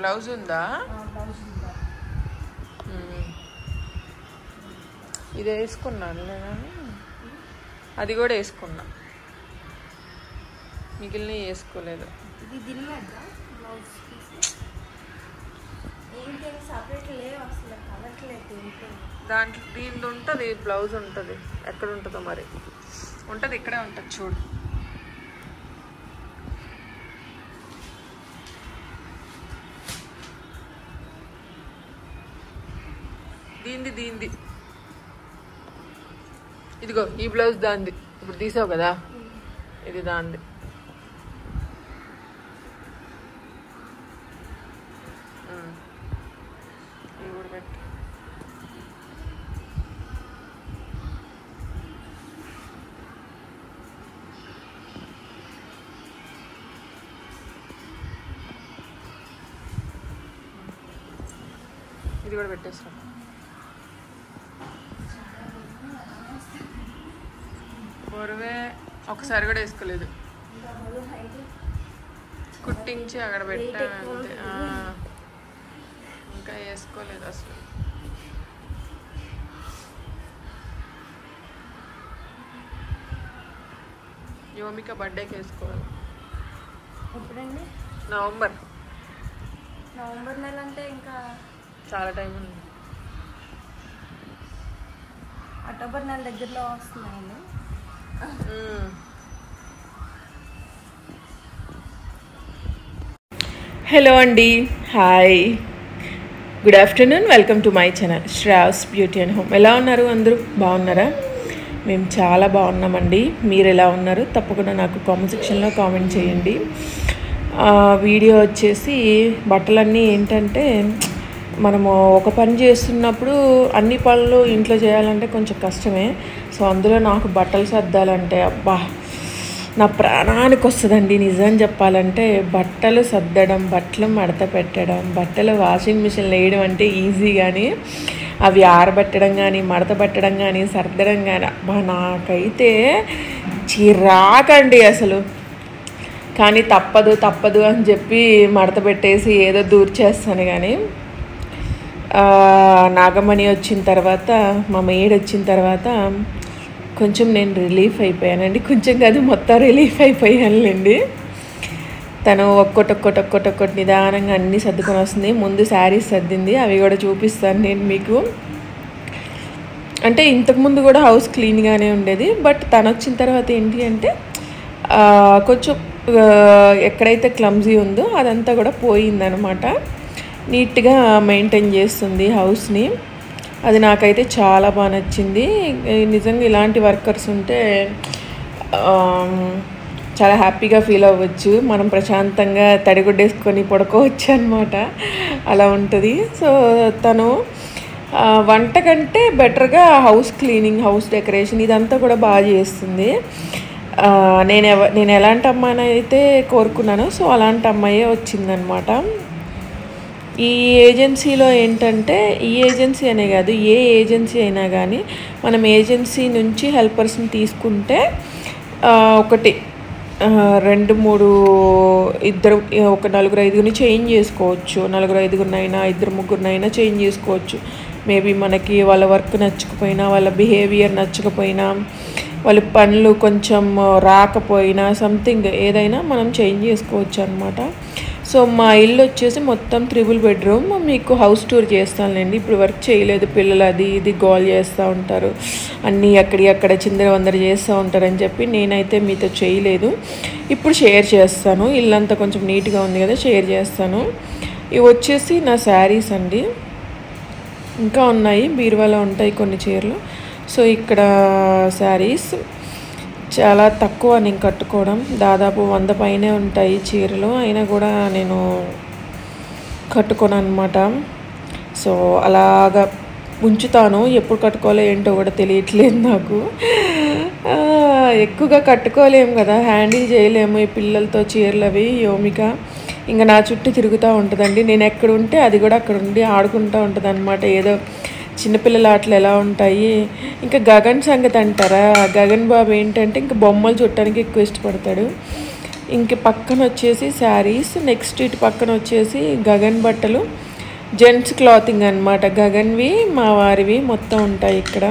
Blouse ఉందా blouse ఉందా మ్మ్. ఇది వేసుకున్నానులే కానీ అది కూడా వేసుకున్నా మిగిలిన వేసుకోలేదు ఇది దిల్లేదా బ్లౌజ్ పీస్ ఏంటి సపరేట్ లేవు అసలు కలట్లేదు దేంట్లో దాంట్లో దీంట్లో ఉంటుంది బ్లౌజ్ ఉంటుంది ఎక్కడ ఉంటుందో మరి ఉంటుంది ఇక్కడే ఉంటుంది చూడు దీంది దీంది ఇదిగో ఈ బ్లౌజ్ దాంది ఇప్పుడు తీసావు కదా ఇది దాంది ఉమ్. ఇవి కూడా పెట్టు ఇది కూడా పెట్టేస్తాం బొరవే ఒకసారి కూడా వేసుకోలేదు ఇంకా బరువు హైట్ కుట్టించి అక్కడ పెట్టా Weight ఎక్కువ అంతే ఆ. ఉంటుంది. ఇంకా వేసుకోలేదు అసలు యోమిక బర్త్డేకి వేసుకోవాలి ఎప్పుడండి నవంబర్ నవంబర్ నెల అంటే ఇంకా చాలా టైం ఉంది అక్టోబర్ నెల దగ్గరలో వస్తున్నాయండి మ్మ్. హలో అండి hi good afternoon welcome to my channel Sravs beauty and home ఎలా ఉన్నారు అందరూ బాగున్నారా మేము చాలా బాగున్నామండి మీరు ఎలా ఉన్నారు తప్పకుండా నాకు కామెంట్ సెక్షన్లో కామెంట్ చేయండి ఆ, వీడియో వచ్చేసి బట్టలన్నీ ఏంటంటే మనము ఒక పని చేస్తున్నప్పుడు అన్ని పనులు ఇంట్లో చేయాలంటే కొంచెం కష్టమే సో అందులో నాకు బట్టలు సర్దాలంటే అబ్బా నా ప్రాణానికి వస్తుందండి నిజం చెప్పాలంటే బట్టలు సర్దడం బట్టలు మడత పెట్టడం బట్టలు వాషింగ్ మిషన్లో వేయడం అంటే ఈజీ కానీ అవి ఆరబెట్టడం కానీ మడత పెట్టడం కానీ సర్దడం కానీ అబ్బా నాకైతే చిరాకండి అసలు కానీ తప్పదు తప్పదు అని చెప్పి మడత పెట్టేసి ఏదో దూర్చేస్తాను కానీ ఆ, నాగమణి వచ్చిన తర్వాత మా మేడ్ వచ్చిన తర్వాత కొంచెం నేను రిలీఫ్ అయిపోయానండి కొంచెం కాదు మొత్తం రిలీఫ్ అయిపోయానులేండి తను ఒక్కొక్కటి ఒక్కొక్కటి ఒక్కొక్కటి ఒక్కొక్కటి నిదానంగా అన్నీ సర్దుకొని వస్తుంది ముందు శారీస్ సర్దింది అవి కూడా చూపిస్తాను నేను మీకు అంటే ఇంతకుముందు కూడా హౌస్ క్లీన్గానే ఉండేది బట్ తను వచ్చిన తర్వాత ఏంటి అంటే ఆ, కొంచెం ఆ, ఎక్కడైతే క్లమ్జీ ఉందో అదంతా కూడా పోయిందనమాట నీట్గా మెయింటైన్ చేస్తుంది హౌస్ని అది నాకైతే చాలా బాగా నచ్చింది ఈ నిజంగా ఇలాంటి వర్కర్స్ ఉంటే ఆ, చాలా హ్యాపీగా ఫీల్ అవ్వచ్చు మనం ప్రశాంతంగా తడిగుడ్డేసుకొని పడుకోవచ్చు అనమాట అలా ఉంటుంది సో తను ఆ, వంట కంటే బెటర్గా హౌస్ క్లీనింగ్ హౌస్ డెకరేషన్ ఇదంతా కూడా బాగా చేస్తుంది ఆ, నేను ఎవ నేను ఎలాంటి అమ్మాయిని అయితే కోరుకున్నానో సో అలాంటి అమ్మాయే వచ్చిందనమాట ఈ ఏజెన్సీలో ఏంటంటే ఈ ఏజెన్సీ అనే కాదు ఏ ఏజెన్సీ అయినా కానీ మనం ఏజెన్సీ నుంచి హెల్పర్స్ని తీసుకుంటే ఆ, ఒకటి ఆ, రెండు మూడు ఇద్దరు ఒక నలుగురు ఐదుగురిని చేంజ్ చేసుకోవచ్చు నలుగురు ఐదుగురినైనా ఇద్దరు ముగ్గురినైనా చేంజ్ చేసుకోవచ్చు మేబీ మనకి వాళ్ళ వర్క్ నచ్చకపోయినా వాళ్ళ బిహేవియర్ నచ్చకపోయినా వాళ్ళ పనులు కొంచెం రాకపోయినా సంథింగ్ ఏదైనా మనం చేంజ్ చేసుకోవచ్చు అనమాట సో మా ఇల్లు వచ్చేసి మొత్తం త్రిబుల్ బెడ్రూమ్ మీకు హౌస్ టూర్ చేస్తానులేండి ఇప్పుడు వర్క్ చేయలేదు పిల్లలు అది ఇది గోల్ చేస్తూ ఉంటారు అన్నీ అక్కడి అక్కడ చిందర వందర చేస్తూ ఉంటారని చెప్పి నేనైతే మీతో చేయలేదు ఇప్పుడు షేర్ చేస్తాను ఇల్లంతా కొంచెం నీట్గా ఉంది కదా షేర్ చేస్తాను ఇవి వచ్చేసి నా శారీస్ అండి ఇంకా ఉన్నాయి బీరువాలో ఉంటాయి కొన్ని చీరలు సో ఇక్కడ శారీస్ చాలా తక్కువ నేను కట్టుకోవడం దాదాపు వంద పైనే ఉంటాయి చీరలు అయినా కూడా నేను కట్టుకోను అనమాట సో అలాగా ఉంచుతాను ఎప్పుడు కట్టుకోవాలో ఏంటో కూడా తెలియట్లేదు నాకు ఆ, ఎక్కువగా కట్టుకోలేము కదా హ్యాండిల్ చేయలేము ఈ పిల్లలతో చీరలు అవి యోమిక ఇంకా నా చుట్టూ తిరుగుతూ ఉంటుందండి నేను ఎక్కడ ఉంటే అది కూడా అక్కడ ఉండి ఆడుకుంటూ ఉంటుంది అనమాట ఏదో చిన్నపిల్లల ఆటలు ఎలా ఉంటాయి ఇంకా గగన్ సంగతి అంటారా గగన్ బాబు ఏంటంటే ఇంకా బొమ్మలు చుట్టానికి ఎక్కువ ఇష్టపడతాడు ఇంక పక్కన వచ్చేసి శారీస్ నెక్స్ట్ ఇటు పక్కన వచ్చేసి గగన్ బట్టలు జెంట్స్ క్లాతింగ్ అన్నమాట గగన్వి మా వారివి మొత్తం ఉంటాయి ఇక్కడ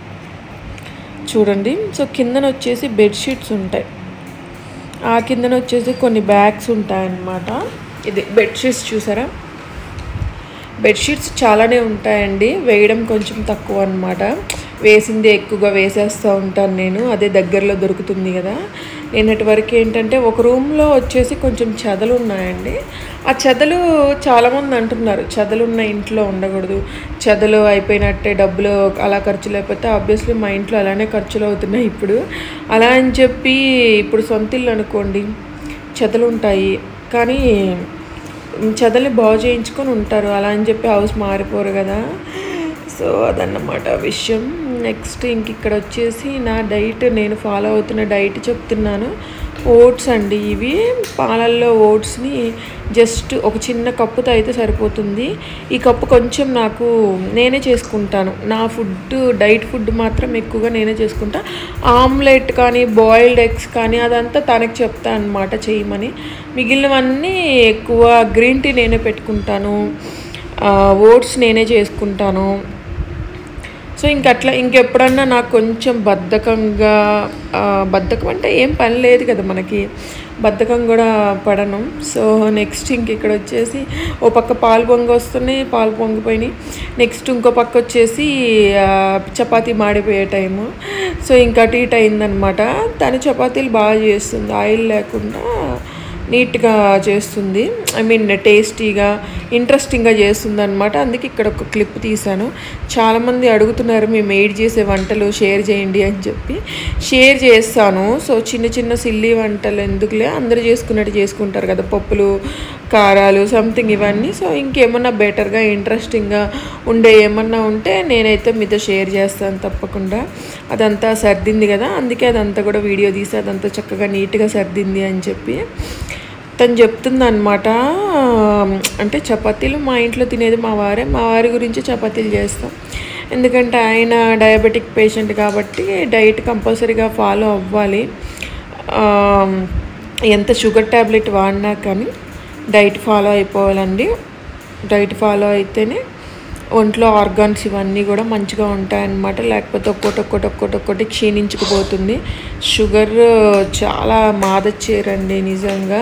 చూడండి సో కిందన వచ్చేసి బెడ్షీట్స్ ఉంటాయి ఆ కిందన వచ్చేసి కొన్ని బ్యాగ్స్ ఉంటాయన్నమాట ఇది బెడ్షీట్స్ చూసారా బెడ్షీట్స్ చాలానే ఉంటాయండి వేయడం కొంచెం తక్కువ అనమాట వేసింది ఎక్కువగా వేసేస్తూ ఉంటాను నేను అదే దగ్గరలో దొరుకుతుంది కదా నిన్నటి వరకు ఏంటంటే ఒక రూమ్లో వచ్చేసి కొంచెం చెదలు ఉన్నాయండి ఆ చెదలు చాలామంది అంటున్నారు చెదలు ఉన్న ఇంట్లో ఉండకూడదు చెదలు అయిపోయినట్టే డబ్బులు అలా ఖర్చులు అయిపోతే ఆబ్వియస్లీ మా ఇంట్లో అలానే ఖర్చులు అవుతున్నాయి ఇప్పుడు అలా అని చెప్పి ఇప్పుడు సొంత ఇల్లు అనుకోండి చెదలు ఉంటాయి కానీ చదలి బాగు చేయించుకొని ఉంటారు అలా అని చెప్పి హౌస్ మారిపోరు కదా సో అదన్నమాట విషయం నెక్స్ట్ ఇంక ఇక్కడ వచ్చేసి నా డైట్ నేను ఫాలో అవుతున్న డైట్ చెప్తున్నాను ఓట్స్ అండి ఇవి పాలల్లో ఓట్స్ని జస్ట్ ఒక చిన్న కప్పుతో అయితే సరిపోతుంది ఈ కప్పు కొంచెం నాకు నేనే చేసుకుంటాను నా ఫుడ్ డైట్ ఫుడ్ మాత్రం ఎక్కువగా నేనే చేసుకుంటా ఆమ్లెట్ కానీ బాయిల్డ్ ఎగ్స్ కానీ అదంతా తనకి చెప్తా అనమాట చేయమని మిగిలినవన్నీ ఎక్కువ గ్రీన్ టీ నేనే పెట్టుకుంటాను ఓట్స్ నేనే చేసుకుంటాను సో ఇంక అట్లా ఇంకెప్పుడన్నా నాకు కొంచెం బద్ధకంగా ఆ, బద్ధకం అంటే ఏం పని లేదు కదా మనకి బద్ధకం కూడా పడను సో నెక్స్ట్ ఇంక ఇక్కడ వచ్చేసి ఓ పక్క పాలు పొంగి వస్తున్నాయి పాలు పొంగిపోయినాయి నెక్స్ట్ ఇంకో పక్క వచ్చేసి ఆ, చపాతీ మాడిపోయే టైము సో ఇంకా అటు ఇటు అయిందనమాట తను చపాతీలు బాగా చేస్తుంది ఆయిల్ లేకుండా నీట్గా చేస్తుంది ఐ మీన్ టేస్టీగా ఇంట్రెస్టింగ్గా చేస్తుంది అనమాట అందుకే ఇక్కడ ఒక క్లిప్ తీశాను చాలామంది అడుగుతున్నారు మీ మేడ్ చేసే వంటలు షేర్ చేయండి అని చెప్పి షేర్ చేస్తాను సో చిన్న చిన్న సిల్లీ వంటలు ఎందుకులే అందరూ చేసుకున్నట్టు చేసుకుంటారు కదా పప్పులు కారాలు సంథింగ్ ఇవన్నీ సో ఇంకేమన్నా బెటర్గా ఇంట్రెస్టింగ్గా ఉండే ఏమన్నా ఉంటే నేనైతే మీతో షేర్ చేస్తాను తప్పకుండా అదంతా సర్దింది కదా అందుకే అదంతా కూడా వీడియో తీసి అదంతా చక్కగా నీట్గా సర్దింది అని చెప్పి తను చెప్తుంది అనమాట అంటే చపాతీలు మా ఇంట్లో తినేది మా వారే మా వారి గురించి చపాతీలు చేస్తాం ఎందుకంటే ఆయన డయాబెటిక్ పేషెంట్ కాబట్టి డైట్ కంపల్సరీగా ఫాలో అవ్వాలి ఆ, ఎంత షుగర్ ట్యాబ్లెట్ వాడినా కానీ డైట్ ఫాలో అయిపోవాలండి డైట్ ఫాలో అయితేనే ఒంట్లో ఆర్గాన్స్ ఇవన్నీ కూడా మంచిగా ఉంటాయన్నమాట లేకపోతే ఒక్కొక్కటి ఒక్కొక్కటి ఒక్కొక్కటి ఒక్కొక్కటి క్షీణించుకుపోతుంది షుగర్ చాలా మాదచ్చేరండి నిజంగా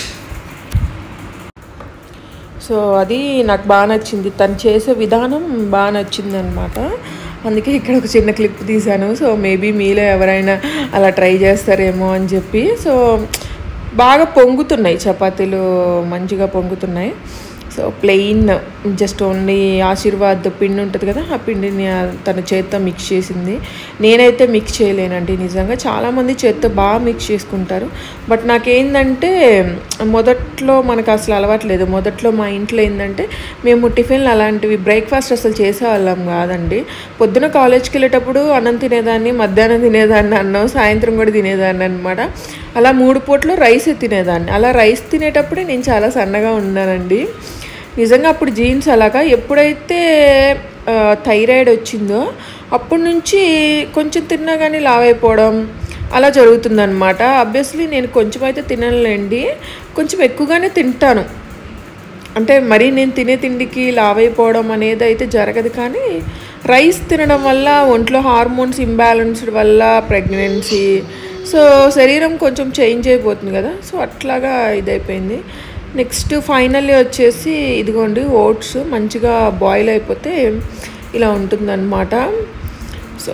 సో అది నాకు బాగా నచ్చింది తను చేసే విధానం బాగా నచ్చింది అనమాట అందుకే ఇక్కడ ఒక చిన్న క్లిప్ తీశాను సో మేబీ మీలో ఎవరైనా అలా ట్రై చేస్తారేమో అని చెప్పి సో బాగా పొంగుతున్నాయి చపాతీలు మంచిగా పొంగుతున్నాయి so plain just only Aashirvaad పిండి ఉంటుంది కదా ఆ పిండిని ఆ తన చేత్తో మిక్స్ చేసింది నేనైతే మిక్స్ చేయలేనండి నిజంగా చాలామంది చేత్తో బాగా మిక్స్ చేసుకుంటారు బట్ నాకేందంటే మొదట్లో మనకు అసలు అలవాట్లేదు మొదట్లో మా ఇంట్లో ఏంటంటే మేము టిఫిన్లు అలాంటివి బ్రేక్ఫాస్ట్ అసలు చేసేవాళ్ళం కాదండి పొద్దున కాలేజ్కి వెళ్ళేటప్పుడు అన్నం తినేదాన్ని మధ్యాహ్నం తినేదాన్ని అన్నం సాయంత్రం కూడా తినేదాన్ని అనమాట అలా మూడు పూట్లు రైస్ తినేదాన్ని అలా రైస్ తినేటప్పుడే నేను చాలా సన్నగా ఉన్నానండి నిజంగా అప్పుడు జీన్స్ అలాగా ఎప్పుడైతే ఆ, థైరాయిడ్ వచ్చిందో అప్పటి నుంచి కొంచెం తిన్నా కానీ లావ్ అయిపోవడం అలా జరుగుతుందన్నమాట అబ్వియస్లీ నేను కొంచెం అయితే తినలేండి కొంచెం ఎక్కువగానే తింటాను అంటే మరీ నేను తినే తిండికి లావ్ అయిపోవడం అనేది అయితే జరగదు కానీ రైస్ తినడం వల్ల ఒంట్లో హార్మోన్స్ ఇంబ్యాలెన్స్డ్ వల్ల ప్రెగ్నెన్సీ సో శరీరం కొంచెం చేంజ్ అయిపోతుంది కదా సో అట్లాగా ఇదైపోయింది నెక్స్ట్ ఫైనల్లీ వచ్చేసి ఇదిగోండి ఓట్స్ మంచిగా బాయిల్ అయిపోతే ఇలా ఉంటుందన్నమాట సో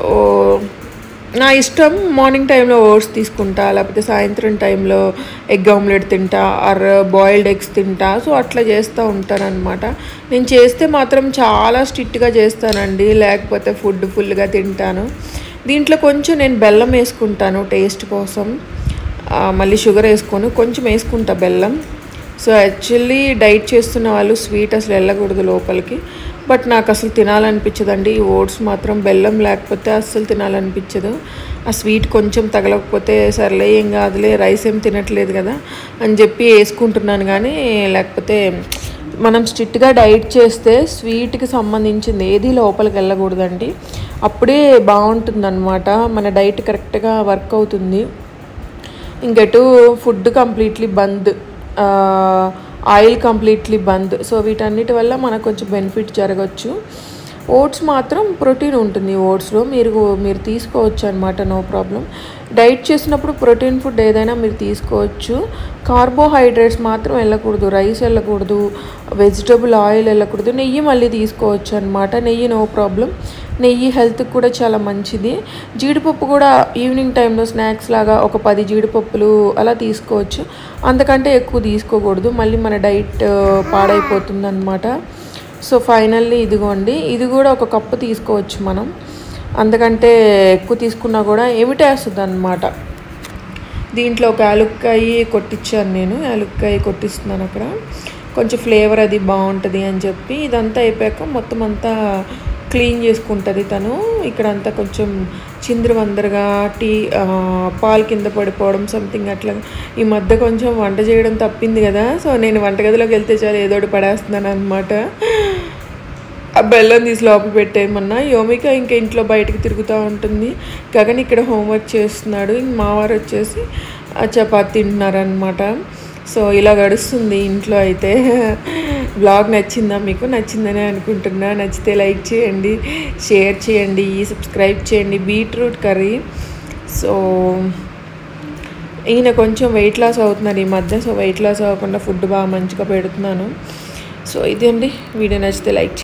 నా ఇష్టం మార్నింగ్ టైంలో ఓట్స్ తీసుకుంటా లేకపోతే సాయంత్రం టైంలో ఎగ్ ఆమ్లెట్ తింటా ఆర్ బాయిల్డ్ ఎగ్స్ తింటా సో అట్లా చేస్తూ ఉంటానన్నమాట నేను చేస్తే మాత్రం చాలా స్ట్రిక్ట్గా చేస్తానండి లేకపోతే ఫుడ్ ఫుల్గా తింటాను దీంట్లో కొంచెం నేను బెల్లం వేసుకుంటాను టేస్ట్ కోసం ఆ, మళ్ళీ షుగర్ వేసుకొని కొంచెం వేసుకుంటా బెల్లం సో యాక్చువల్లీ డైట్ చేస్తున్న వాళ్ళు స్వీట్ అసలు వెళ్ళకూడదు లోపలికి బట్ నాకు అసలు తినాలనిపించదండి ఈ ఓట్స్ మాత్రం బెల్లం లేకపోతే అస్సలు తినాలనిపించదు ఆ స్వీట్ కొంచెం తగలకపోతే సర్లే ఏం కాదులే రైస్ ఏం తినట్లేదు కదా అని చెప్పి వేసుకుంటున్నాను కానీ లేకపోతే మనం స్ట్రిక్ట్గా డైట్ చేస్తే స్వీట్కి సంబంధించింది ఏది లోపలికి వెళ్ళకూడదండి అప్పుడే బాగుంటుందన్నమాట మన డైట్ కరెక్ట్గా వర్క్ అవుతుంది ఇంకెటు ఫుడ్ కంప్లీట్లీ బంద్ ఆ, ఆయిల్ కంప్లీట్లీ బంద్ సో వీటన్నిటి వల్ల మనకు కొంచెం బెనిఫిట్ జరగచ్చు ఓట్స్ మాత్రం ప్రోటీన్ ఉంటుంది ఓట్స్లో మీరు మీరు తీసుకోవచ్చు అనమాట నో ప్రాబ్లం డైట్ చేసినప్పుడు ప్రోటీన్ ఫుడ్ ఏదైనా మీరు తీసుకోవచ్చు కార్బోహైడ్రేట్స్ మాత్రం వెళ్ళకూడదు రైస్ వెళ్ళకూడదు వెజిటబుల్ ఆయిల్ వెళ్ళకూడదు నెయ్యి మళ్ళీ తీసుకోవచ్చు అనమాట నెయ్యి నో ప్రాబ్లం నెయ్యి హెల్త్కి కూడా చాలా మంచిది జీడిపప్పు కూడా ఈవినింగ్ టైంలో స్నాక్స్ లాగా ఒక పది జీడిపప్పులు అలా తీసుకోవచ్చు అంతకంటే ఎక్కువ తీసుకోకూడదు మళ్ళీ మన డైట్ పాడైపోతుంది అనమాట సో ఫైనల్లీ ఇదిగోండి ఇది కూడా ఒక కప్పు తీసుకోవచ్చు మనం అంతకంటే ఎక్కువ తీసుకున్నా కూడా ఎమిటేస్తుంది అనమాట దీంట్లో ఒక యాలుక్కాయ కొట్టించాను నేను యాలుక్కాయ కొట్టిస్తున్నాను అక్కడ కొంచెం ఫ్లేవర్ అది బాగుంటుంది అని చెప్పి ఇదంతా అయిపోయాక మొత్తం అంతా క్లీన్ చేసుకుంటుంది తను ఇక్కడ అంతా కొంచెం చిందరవందరగా టీ ఆ, పాలు కింద పడిపోవడం సంథింగ్ అట్లా ఈ మధ్య కొంచెం వంట చేయడం తప్పింది కదా సో నేను వంటగదిలోకి వెళ్తే చాలా ఏదో ఒకటి పడేస్తున్నాను అనమాట ఆ బెల్లం తీసి లోపల పెట్టేయమన్నా యోమిక ఇంకా ఇంట్లో బయటకు తిరుగుతూ ఉంటుంది గగన్ ఇక్కడ హోంవర్క్ చేస్తున్నాడు ఇంక మావారు వచ్చేసి ఆ చపాతి తింటున్నారనమాట సో ఇలా గడుస్తుంది ఇంట్లో అయితే బ్లాగ్ నచ్చిందా మీకు నచ్చిందని అనుకుంటున్నా నచ్చితే లైక్ చేయండి షేర్ చేయండి సబ్స్క్రైబ్ చేయండి బీట్రూట్ కర్రీ సో ఈయన కొంచెం వెయిట్ లాస్ అవుతున్నారు ఈ మధ్య సో వెయిట్ లాస్ అవ్వకుండా ఫుడ్ బాగా మంచిగా పెడుతున్నాను సో ఇదండి వీడియో నచ్చితే లైక్